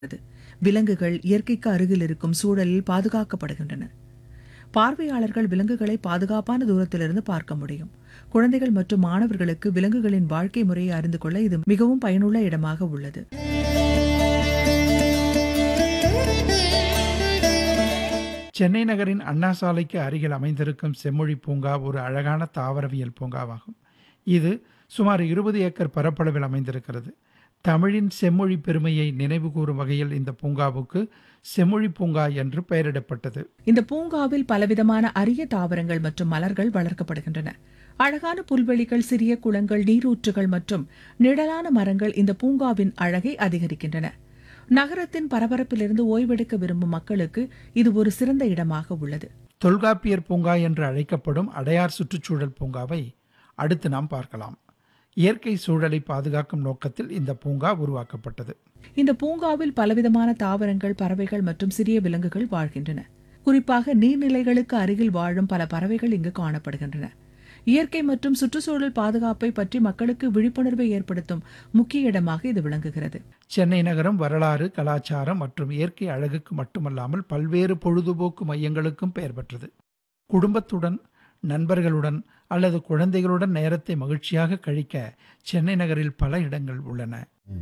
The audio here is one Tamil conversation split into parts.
விலங்குகள் இயற்கைக்கு அருகில் இருக்கும் சூழலில் பாதுகாக்கப்படுகின்றன பார்வையாளர்கள் விலங்குகளை பாதுகாப்பான தூரத்திலிருந்து பார்க்க முடியும் குழந்தைகள் மற்றும் மாணவர்களுக்கு விலங்குகளின் வாழ்க்கை முறையை அறிந்து கொள்ள இது மிகவும் பயனுள்ள இடமாக உள்ளது சென்னை நகரின் அண்ணா சாலைக்கு அருகில் அமைந்திருக்கும் செம்மொழி பூங்கா ஒரு அழகான தாவரவியல் பூங்காவாகும் இது சுமார் இருபது ஏக்கர் பரப்பளவில் அமைந்திருக்கிறது தமிழின் செம்மொழி பெருமையை நினைவுகூரும் வகையில் இந்த பூங்காவுக்கு செம்மொழி பூங்கா என்று பெயரிடப்பட்டது இந்த பூங்காவில் பலவிதமான அரிய தாவரங்கள் மற்றும் மலர்கள் வளர்க்கப்படுகின்றன அழகான புல்வெளிகள் சிறிய குளங்கள் நீரூற்றுகள் மற்றும் நிழலான மரங்கள் இந்த பூங்காவின் அழகை அதிகரிக்கின்றன நகரத்தின் பரபரப்பிலிருந்து ஓய்வெடுக்க விரும்பும் மக்களுக்கு இது ஒரு சிறந்த இடமாக உள்ளது தொல்காப்பியர் பூங்கா என்று அழைக்கப்படும் அடையார் சுற்றுச்சூழல் பூங்காவை அடுத்து நாம் பார்க்கலாம் இயற்கை சூழலை பாதுகாக்கும் நோக்கத்தில் இந்த பூங்கா உருவாக்கப்பட்டது இந்த பூங்காவில் பலவிதமான தாவரங்கள் பறவைகள் மற்றும் சிறிய விலங்குகள் வாழ்கின்றன குறிப்பாக நீர்நிலைகளுக்கு அருகில் வாழும் பல பறவைகள் இங்கு காணப்படுகின்றன இயற்கை மற்றும் சுற்றுச்சூழல் பாதுகாப்பை பற்றி மக்களுக்கு விழிப்புணர்வை ஏற்படுத்தும் முக்கிய இடமாக இது விளங்குகிறது சென்னை நகரம் வரலாறு கலாச்சாரம் மற்றும் இயற்கை அழகுக்கு மட்டுமல்லாமல் பல்வேறு பொழுதுபோக்கு மையங்களுக்கும் பெயர் பெற்றது குடும்பத்துடன் நண்பர்களுடன் அல்லது குழந்தைகளுடன் நேரத்தை மகிழ்ச்சியாக கழிக்க சென்னை நகரில் பல இடங்கள் உள்ளன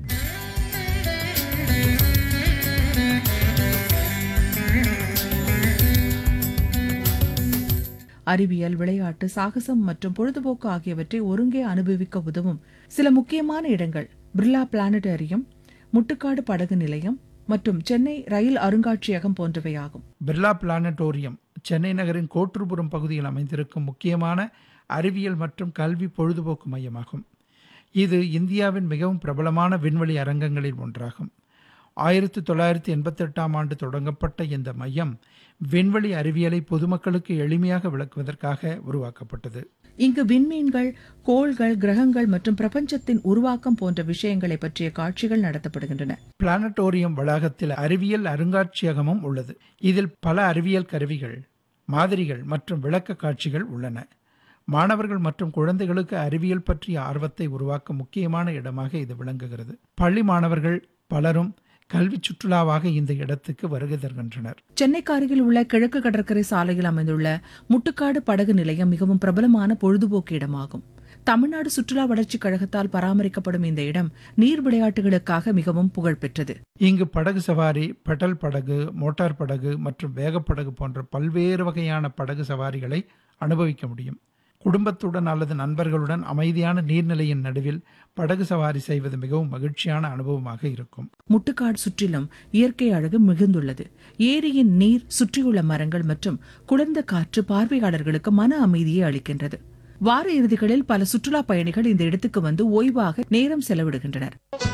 அறிவியல் விளையாட்டு சாகசம் மற்றும் பொழுதுபோக்கு ஆகியவற்றை ஒருங்கே அனுபவிக்க உதவும் சில முக்கியமான இடங்கள் பிர்லா பிளானட்டரியம் முட்டுக்காடு படகு நிலையம் மற்றும் சென்னை ரயில் அருங்காட்சியகம் போன்றவையாகும் பிர்லா பிளானட்டோரியம் சென்னை நகரின் கோற்றுப்புறம் பகுதியில் அமைந்திருக்கும் முக்கியமான அறிவியல் மற்றும் கல்வி பொழுதுபோக்கு மையமாகும் இது இந்தியாவின் மிகவும் பிரபலமான விண்வெளி அரங்கங்களில் ஒன்றாகும் ஆயிரத்தி தொள்ளாயிரத்தி எண்பத்தெட்டாம் ஆண்டு தொடங்கப்பட்ட இந்த மையம் விண்வெளி அறிவியலை பொதுமக்களுக்கு எளிமையாக விளக்குவதற்காக உருவாக்கப்பட்டது இங்கு விண்மீன்கள் கோள்கள் கிரகங்கள் மற்றும் பிரபஞ்சத்தின் உருவாக்கம் போன்ற விஷயங்களை பற்றிய காட்சிகள் நடத்தப்படுகின்றன பிளானட்டோரியம் வளாகத்தில் அறிவியல் அருங்காட்சியகமும் உள்ளது இதில் பல அறிவியல் கருவிகள் மாதிரிகள் மற்றும் விளக்க காட்சிகள் உள்ளன மாணவர்கள் மற்றும் குழந்தைகளுக்கு அறிவியல் பற்றிய ஆர்வத்தை உருவாக்க முக்கியமான இடமாக இது விளங்குகிறது பள்ளி மாணவர்கள் பலரும் கல்வி சுற்றுலாவாக இந்த இடத்துக்கு வருகை தருகின்றனர் சென்னைக்கு அருகில் உள்ள கிழக்கு கடற்கரை சாலையில் அமைந்துள்ள முட்டுக்காடு படகு நிலையம் மிகவும் பிரபலமான பொழுதுபோக்கு இடமாகும் தமிழ்நாடு சுற்றுலா வளர்ச்சிக் கழகத்தால் பராமரிக்கப்படும் இந்த இடம் நீர் விளையாட்டுகளுக்காக மிகவும் புகழ்பெற்றது இங்கு படகு சவாரி பெடல் படகு மோட்டார் படகு மற்றும் வேகப்படகு போன்ற பல்வேறு வகையான படகு சவாரிகளை அனுபவிக்க முடியும் குடும்பத்துடன் அல்லது நண்பர்களுடன் அமைதியான நீர்நிலையின் நடுவில் படகு சவாரி செய்வது மிகவும் மகிழ்ச்சியான அனுபவமாக இருக்கும் முட்டுக்காடு சுற்றிலும் இயற்கை அழகு மிகுந்துள்ளது ஏரியின் நீர் சுற்றியுள்ள மரங்கள் மற்றும் குளிர்ந்த காற்று பார்வையாளர்களுக்கு மன அமைதியை அளிக்கின்றது வார இறுதிகளில் பல சுற்றுலா பயணிகள் இந்த இடத்துக்கு வந்து ஓய்வாக நேரம் செலவிடுகின்றனர்